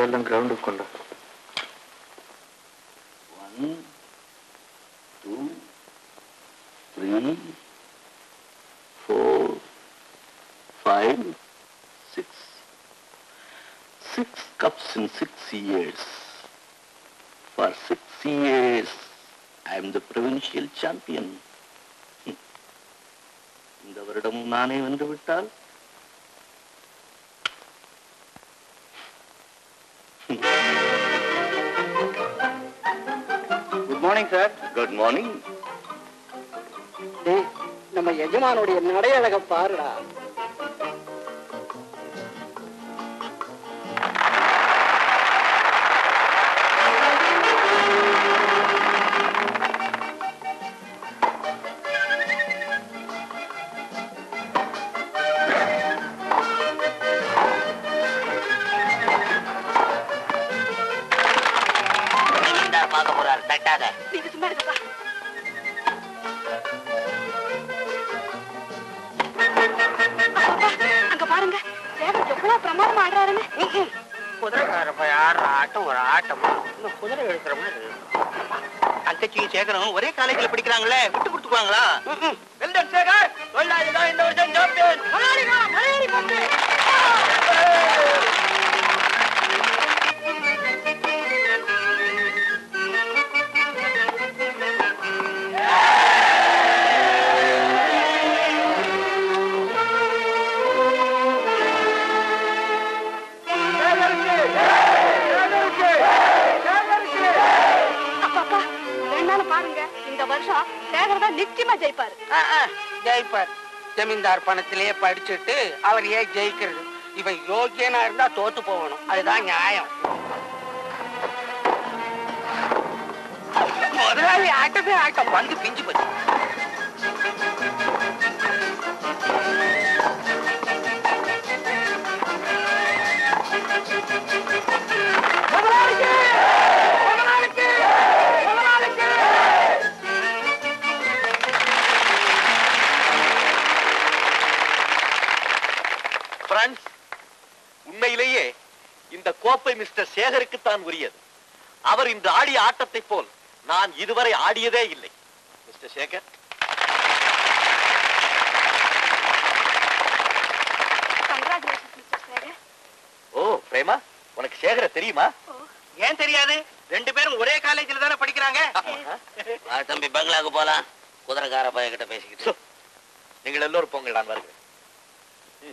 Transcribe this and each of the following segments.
எல்லாம் கிரவுண்டுக்கு கொண்டு one two three four five six six cups in six years for six years I am the provincial champion இந்த வருடமும் நானே வென்று விட்டால் good morning sir good morning டேய் நம்ம எஜமானுடைய நடையழக பாருடா பார்க்க போறாரு தட்டாத நீங்க சும்மா இருக்கப்பா அப்பா, அங்க பாருங்க சேவல் எவ்வளவு பிரமாதமா ஆடுறாருன்னு குதிரைக்கார போய் ஆடுற ஆட்டம் ஒரு ஆட்டம் இன்னும் குதிரை எடுக்கிற மாதிரி அங்கச்சியும் சேகரும் ஒரே காலேஜ்ல படிக்கிறாங்களே விட்டு கொடுத்துக்குவாங்களா வெல்டன் சேகர் தொழிலாளி தான் இந்த வருஷம் சாம்பியன் அப்பாப்பா வேணாலும் பாருங்க இந்த வருஷம் சேகர் தான் நிச்சயமா ஜெயிப்பாரு ஜெயிப்பார் ஜமீன்தார் பணத்திலேயே படிச்சுட்டு அவர் ஏன் ஜெயிக்கிறது இவன் யோக்கியனா இருந்தா தோத்து போகணும் அதுதான் நியாயம் முதலாளி ஆட்டமே ஆட்டம் வந்து பிஞ்சு போச்சு முதலாளிக்கு! முதலாளிக்கு! முதலாளிக்கு! பிரான்ஸ் உண்மையிலேயே இந்த கோப்பை மிஸ்டர் சேகருக்கு தான் உரியது அவர் இன்று ஆடிய ஆட்டத்தை போல் நான் இதுவரை ஆடியதே இல்லை mister Sekhar congratulation mister Sekhar ஓ பிரேமா உனக்கு சேகர தெரியுமா ஏன் தெரியாது ரெண்டு பேரும் ஒரே காலேஜ்ல தானே படிக்கிறாங்க தம்பி பங்களாக்கு போலாம் குதிரைக்கார பையன் கிட்ட பேசிக்கிட்டு நீங்கள் எல்லோரும் போங்கள் நான் வருகிறேன் ம்.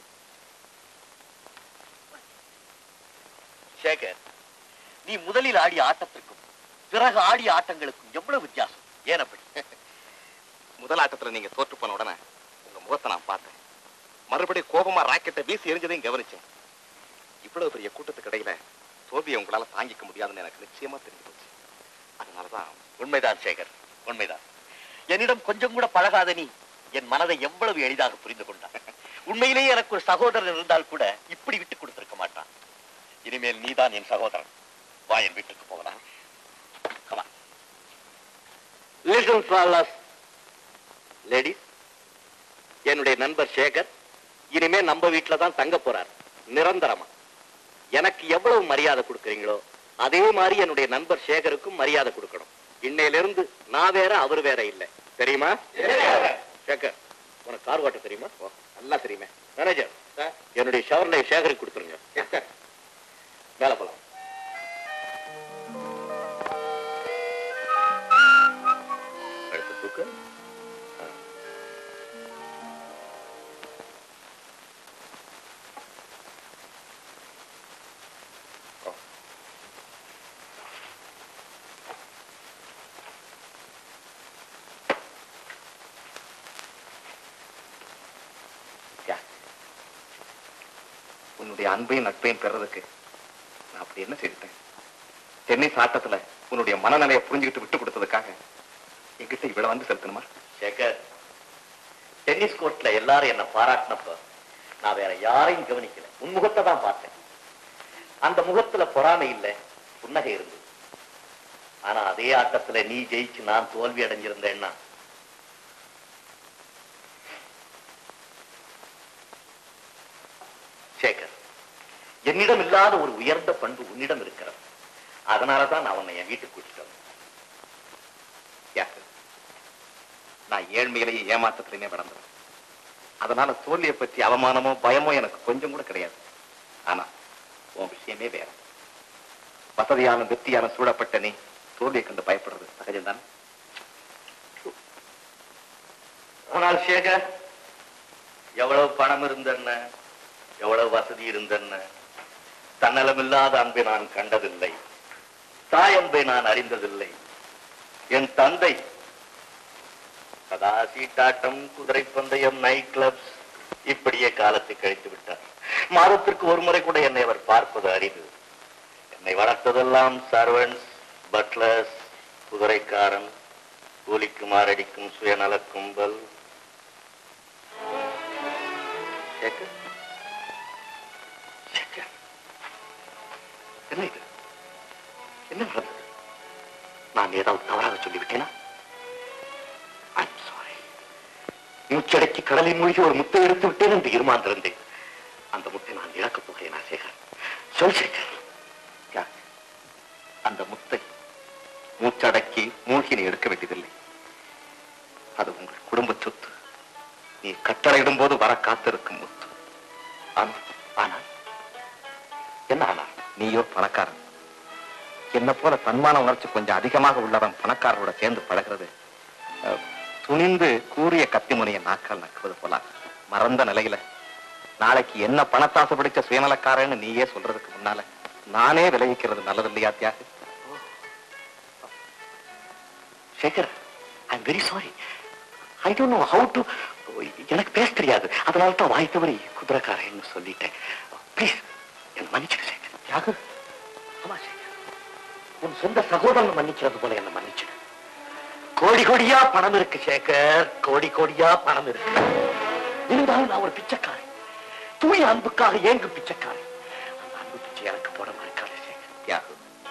சேகர் நீ முதலில் ஆடிய ஆட்டத்திற்கும் பிறகு ஆடிய ஆட்டங்களுக்கும் எவ்வளவு வித்தியாசம் ஏன் அப்படி முதல் ஆட்டத்துல நீங்க தோற்று போன உடனே உங்க முகத்தை நான் பார்த்தேன் மறுபடியும் கோபமா ராக்கெட்டை வீசி எரிஞ்சதையும் கவனிச்சேன் இவ்வளவு பெரிய கூட்டத்துக்கு இடையில தோல்வியை உங்களால தாங்கிக்க முடியாதுன்னு எனக்கு நிச்சயமா தெரிஞ்சு போச்சு அதனாலதான் உண்மைதான் சேகர் உண்மைதான் என்னிடம் கொஞ்சம் கூட பழகாத நீ என் மனதை எவ்வளவு எளிதாக புரிந்து கொண்டான் உண்மையிலேயே எனக்கு ஒரு சகோதரன் இருந்தால் கூட இப்படி விட்டு கொடுத்திருக்க மாட்டான் இனிமேல் நீதான் என் சகோதரன் வா என் வீட்டுக்கு போகலாம் கமா லிசன் ஃபாலஸ் லேடிஸ் என்னுடைய நண்பர் சேகர் இனிமே நம்ம வீட்டுல தான் தங்க போறார் நிரந்தரமா எனக்கு எவ்வளவு மரியாதை கொடுக்குறீங்களோ அதே மாதிரி என்னுடைய நண்பர் சேகருக்கும் மரியாதை கொடுக்கணும் இன்னையிலிருந்து நான் வேற அவர் வேற இல்ல தெரியுமா சேகர் உனக்கு கார் ஓட்ட தெரியுமா ஓ, நல்லா தெரியுமே மேனேஜர் என்னுடைய ஷவர்லை சேகருக்கு கொடுத்துருங்க மேல போலாம் அடுத்த தூக்கு ஆ. ஓ. யா. உன்னுடைய அன்பையும் நட்பையும் பெறதுக்கு நான் அப்படி என்ன செய்துட்டேன் டென்னிஸ் ஆட்டத்துல உன்னுடைய மனநிலையை புரிஞ்சுக்கிட்டு விட்டு கொடுத்ததுக்காக என்கிட்ட இவ்வளவு வந்து செலுத்தணுமா சேகர் டென்னிஸ் கோர்ட்ல எல்லாரும் என்ன பாராட்டினப்ப நான் வேற யாரையும் கவனிக்கல உன் முகத்தை தான் பார்த்தேன் அந்த முகத்துல பொறாமை இல்ல புன்னகை இருந்தது ஆனா அதே ஆட்டத்துல நீ ஜெயிச்சு நான் தோல்வி அடைஞ்சிருந்தேன்னா சேகர் என்னிடம் இல்லாத ஒரு உயர்ந்த பண்பு உன்னிடம் இருக்கிறது அதனாலதான் நான் உன்னை என் வீட்டுக்கு கூட்டிட்டு வந்தேன் யாரு? நான் ஏழ்மையிலேயே ஏமாற்றத்திலேயே வளர்ந்தேன் அதனால தோல்வியை பற்றி அவமானமோ பயமோ எனக்கு கொஞ்சம் கூட கிடையாது ஆனா உன் விஷயமே வேற வசதியான வெற்றியான சூழப்பட்ட நீ தோல்வியை கண்டு பயப்படுறது சகஜம்தான் ஆனால் சேகர் எவ்வளவு பணம் இருந்தென்ன எவ்வளவு வசதி இருந்தென்ன தன்னலமில்லாத அன்பை நான் கண்டதில்லை தாய் அன்பை நான் அறிந்ததில்லை என் தந்தை சதா சீட்டாட்டம் குதிரை பந்தயம் நைட் கிளப்ஸ் இப்படியே காலத்தை கழித்து விட்டார் மாதத்திற்கு ஒரு முறை கூட என்னை அவர் பார்ப்பது அரிது என்னை வளர்த்ததெல்லாம் சர்வன்ஸ் பட்லர்ஸ் குதிரைக்காரன் கூலிக்கு மாரடிக்கும் சுயநல கும்பல் சேகர் சேகர் என்ன இது என்ன நடந்தது நான் ஏதாவது தவறாக சொல்லிவிட்டேனா I'm sorry. மூச்சடக்கி கடலில் மூழ்கி ஒரு முத்தை எடுத்து விட்டேன் என்று இருமாந்திருந்தேன் அந்த முத்தை நான் இழக்கப் போகிறேனா சேகர் சொல் சேகர் யார்? அந்த முத்தை மூச்சடக்கி மூழ்கி நீ எடுக்க வேண்டியதில்லை அது உங்கள் குடும்ப சொத்து நீ கட்டளையிடும் போது வர காத்திருக்கும் முத்து ஆனால் ஆனால் என்ன ஆனால் நீயோ பணக்காரன் என்ன போல தன்மான உணர்ச்சி கொஞ்சம் அதிகமாக உள்ளவன் பணக்காரரோட சேர்ந்து பழகிறது அஹ், துணிந்து கூறிய கத்திமுனையை நாக்கால் நக்குவது போல மறந்த நிலையில நாளைக்கு என்ன பணத்தாசை பிடிச்ச சுயநலக்காரன்னு நீயே சொல்றதுக்கு முன்னால நானே விளைவிக்கிறது நல்லது இல்லையா Thiyagu Sekhar I very sorry I don't know how to எனக்கு பேச தெரியாது அதனால தான் வாய் தவறி குதிரைக்காரன்னு சொல்லிட்டேன் ப்ளீஸ் என்ன மன்னிச்சுக்க சேகர் தியாகு ஆமா சேகர் உன் சொந்த சகோதரன் மன்னிக்கிறது போல என்ன மன்னிச்சிடு கோடி கோடியா பணம் இருக்கு சேகர் கோடி கோடியா பணம் இருக்கு இருந்தாலும் நான் ஒரு பிச்சைக்காரன் தூய அன்புக்காக ஏங்கு பிச்சைக்காரன் அந்த அன்பு பிச்சை எனக்கு போட மறுக்காத சேகர் தியாகு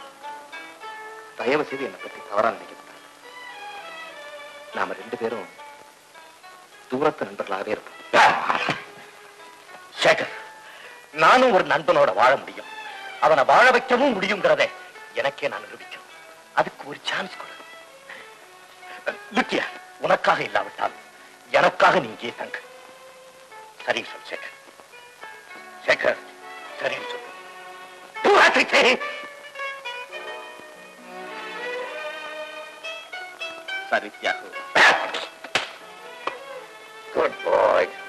தயவு செய்து என்னை பத்தி தவறா நினைக்க கூடாது நாம ரெண்டு பேரும் தூரத்து நண்பர்களாகவே இருப்போம் சேகர் நானும் ஒரு நண்பனோட வாழ முடியும் அவனை வாழ வைக்கவும் முடியுங்கிறதை எனக்கே நான் நிரூபிக்கணும் அதுக்கு ஒரு சான்ஸ் கொடு லுக்கியா உனக்காக இல்லாவிட்டால் எனக்காக நீ இங்கே தங்கு சரி சொல் சேகர் சேகர் சரி சொல் Do as I say. சரி தியாகு Good boy.